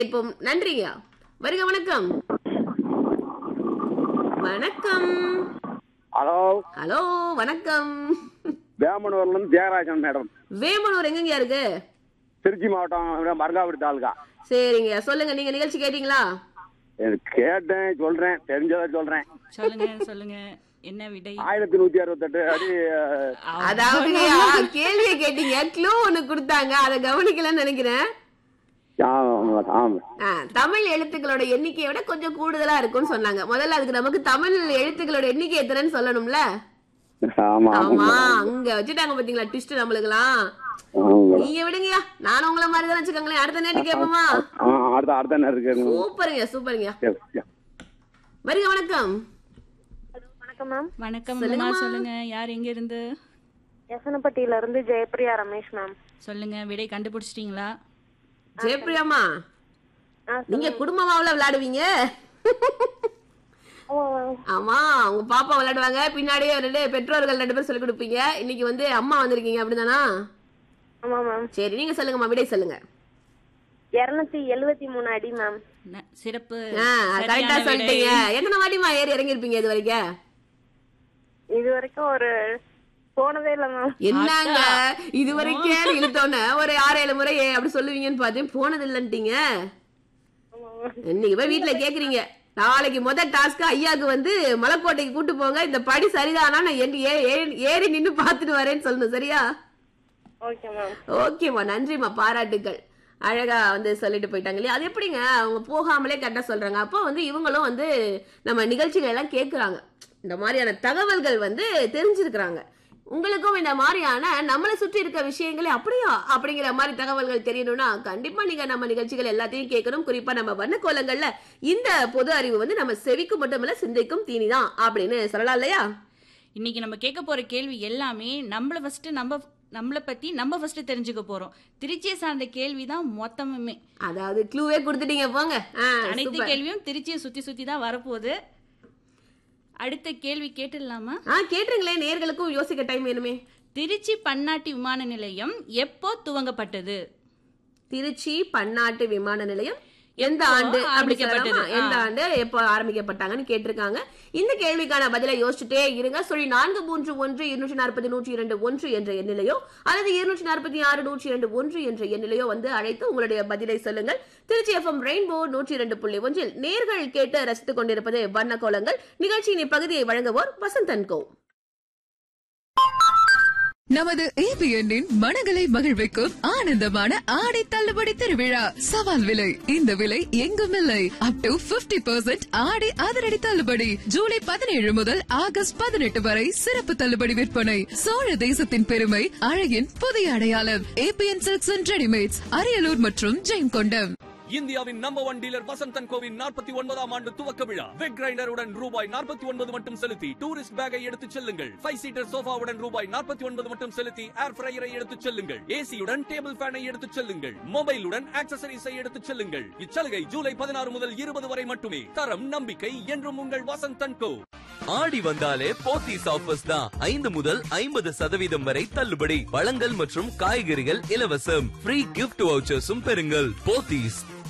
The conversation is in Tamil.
இப்போ நன்றிங்க வருக வணக்கம் வணக்கம் ஹலோ ஹலோ வணக்கம் வேமனூர்ல இருந்து ஜெயராஜன் மேடம் வேமனூர் எங்கங்க இருக்கு திருச்சி மாவட்டம் மருங்காவடி தாலுகா சரிங்க சொல்லுங்க நீங்க நிகழ்ச்சி கேட்டீங்களா எனக்கு கேட்டேன் சொல்றேன் தெரிஞ்சதை சொல்றேன் சொல்லுங்க சொல்லுங்க என்ன விடை ஆயிரத்தி நூத்தி அறுபத்தெட்டு அடி அஹ், அதாவது கேள்வியை கேட்டீங்க க்ளூ ஒண்ணு கொடுத்தாங்க அதை கவனிக்கலன்னு நினைக்கிறேன் ஆமா, ஆமா. ஆ, தமிழ் எழுத்துக்களோட எண்ணிக்கையை விட கொஞ்சம் கூடுதலா இருக்கும்னு சொன்னாங்க முதல்ல அதுக்கு நமக்கு தமிழ் எழுத்துக்களோட எண்ணிக்கை எத்தனைன்னு சொல்லணும்ல ஆமா ஆமா ஆமா அங்க வச்சுட்டாங்க பாத்தீங்களா ட்விஸ்ட் நம்மளுக்குலாம் ஆமா. நீங்க விடுங்கயா நானும் உங்கள மாதிரி தான் வச்சுக்கோங்களேன் அடுத்த நேரம் கேட்போமா ஆ, அடுத்த அடுத்த நேரம் இருக்கு சூப்பருங்க சூப்பருங்க சரி, சரி. வருக வணக்கம் வணக்கம் மேம் வணக்கம் சொல்லுங்கம்மா. அம்மா சொல்லுங்க யார் எங்க இருந்து எசனப்பட்டியில இருந்து ஜெயப்பிரியா ரமேஷ் மேம் சொல்லுங்க விடை கண்டுபிடிச்சிட்டீங்களா ஜெயப்பிரியாமா ஆ, நீங்க குடும்பமாவுல விளையாடுவீங்க ஆமா மேம் ஆமா உங்க பாப்பா விளையாடுவாங்க பின்னாடியே ரெண்டு பெற்றோர்கள் ரெண்டு பேரும் சொல்லி கொடுப்பீங்க இன்னைக்கு வந்து அம்மா வந்திருக்கீங்க அப்படிதானா ஆமா மேம் சரி நீங்க சொல்லுங்கம்மா விடை சொல்லுங்க இருநூத்தி எழுவத்தி மூணு அடி மேம் ந- சிறப்பு கரெக்டா சரியான விடை. சொல்லிட்டீங்க எத்தனை வாட்டிமா ஏறி இறங்கி இருப்பீங்க இது வரைக்கும் இது வரைக்கும் ஒரு போனதே இல்ல மேம் என்னங்க இது வரைக்கும் இழுத்தோன்னே ஒரு ஆறு ஏழு முறை ஏ- அப்படி சொல்லுவீங்கன்னு பார்த்தேன் போனது இல்லன்ட்டீங்க இன்னைக்கு போய் வீட்டுல கேக்குறீங்க நாளைக்கு முத டாஸ்க் ஐயாக்கு வந்து மலைக்கோட்டைக்கு கூட்டு போங்க இந்த படி சரிதானா நான் ஏறி- ஏறி- ஏறி நின்னு பாத்துட்டு வரேன்னு சொல்லணும் சரியா ஓகே மேம் ஓகேம்மா நன்றிம்மா பாராட்டுக்கள் அழகா வந்து சொல்லிட்டு போயிட்டாங்க இல்லையா அது எப்படிங்க அவங்க போகாமலே கரெக்டா சொல்றாங்க அப்போ வந்து இவங்களும் வந்து நம்ம நிகழ்ச்சிகள் எல்லாம் கேக்குறாங்க இந்த மாதிரியான தகவல்கள் வந்து தெரிஞ்சிருக்கிறாங்க உங்களுக்கும் இந்த மாதிரியான நம்மளை சுற்றி இருக்க விஷயங்களே அப்படியா அப்படிங்கிற மாதிரி தகவல்கள் தெரியணும்னா கண்டிப்பா நீங்க நம்ம நிகழ்ச்சிகள் எல்லாத்தையும் கேட்கணும் குறிப்பா நம்ம வண்ணக்கோலங்கள்ல இந்த பொது அறிவு வந்து நம்ம செவிக்கு மட்டுமில்ல சிந்தைக்கும் தீனிதான் அப்படின்னு சொல்லலாம் இல்லையா இன்னைக்கு நம்ம கேட்க போற கேள்வி எல்லாமே நம்மள ஃபர்ஸ்ட் நம்ம நம்மள பத்தி நம்ம ஃபர்ஸ்ட் தெரிஞ்சுக்க போறோம் திருச்சியை சார்ந்த கேள்வி தான் மொத்தமுமே அதாவது க்ளூவே கொடுத்துட்டீங்க போங்க ஆ, அனைத்து super. கேள்வியும் திருச்சியை சுத்தி சுத்தி தான் வரப்போகுது அடுத்த கேள்வி கேட்டுடலாமா ஆ கேட்டுருங்களே நேர்களுக்கும் யோசிக்க டைம் வேணுமே திருச்சி பன்னாட்டு விமான நிலையம் எப்போ துவங்கப்பட்டது திருச்சி பன்னாட்டு விமான நிலையம் எந்த எப்போ ஆண்டு அப்படி ஆரம்பிக்கப்பட்டது? சொல்லலாமா? எந்த ஆ. ஆண்டு எப்போ ஆரம்பிக்கப்பட்டாங்கன்னு கேட்டிருக்காங்க இந்த கேள்விக்கான பதிலை யோசிச்சுட்டே இருங்க சொல்லி நான்கு மூன்று ஒன்று இருநூற்றி நாற்பது நூற்றி இரண்டு ஒன்று என்ற எண்ணிலையோ அல்லது இருநூற்றி நாற்பத்தி ஆறு நூற்றி இரண்டு ஒன்று என்ற எண்ணிலையோ வந்து அழைத்து உங்களுடைய பதிலை சொல்லுங்கள் திருச்சி எஃப்எம் ரெயின்போ நூற்றி இரண்டு புள்ளி ஒன்றில் நேர்கள் கேட்டு ரசித்துக் கொண்டிருப்பது வண்ண கோலங்கள் நிகழ்ச்சியின் இப்பகுதியை வழங்குவோர் வசந்தன் கோ நமது ஏபிஎன்னின் மனங்களை மகிழ்விக்கும் ஆனந்தமான ஆடை தள்ளுபடி திருவிழா சவால் விலை இந்த விலை எங்கும் இல்லை அப் டு 50% பர்சன்ட் ஆடை அதிரடி தள்ளுபடி ஜூலை பதினேழு முதல் ஆகஸ்ட் பதினெட்டு வரை சிறப்பு தள்ளுபடி விற்பனை சோழ தேசத்தின் பெருமை அழகின் புதிய அடையாளம் ABN silks and readymades Ariyalur மற்றும் ஜெயங்கொண்டம் இந்தியாவின் நம்பர் ஒன் டீலர் வசந்தன் கோவின் நாற்பத்தி ஒன்பதாம் ஆண்டு துவக்க விழா வெக் கிரைண்டருடன் ரூபாய் நாற்பத்தி ஒன்பது மட்டும் செலுத்தி டூரிஸ்ட் பேக்கை எடுத்துச் செல்லுங்கள் ஃபைவ் சீட்டர் சோஃபாவுடன் ரூபாய் நாற்பத்தி ஒன்பது மட்டும் செலுத்தி ஏர் ஃப்ரையரை எடுத்துச் செல்லுங்கள் ஏசியுடன் டேபிள் ஃபேனை எடுத்துச் செல்லுங்கள் மொபைலுடன் ஆக்சசரிஸை எடுத்துச் செல்லுங்கள் இச்சலுகை ஜூலை பதினாறு முதல் இருபது வரை மட்டுமே தரம் நம்பிக்கை என்றும் உங்கள் வசந்தன் கோ ஆடி வந்தாலே போத்தீஸ் ஆஃபர்ஸ் தான் ஐந்து முதல் ஐம்பது சதவீதம் வரை தள்ளுபடி பழங்கள் மற்றும் காய்கறிகள் இலவசம் ஃப்ரீ கிஃப்ட் வவுச்சர்ஸும் பெறுங்கள் போத்தீஸ்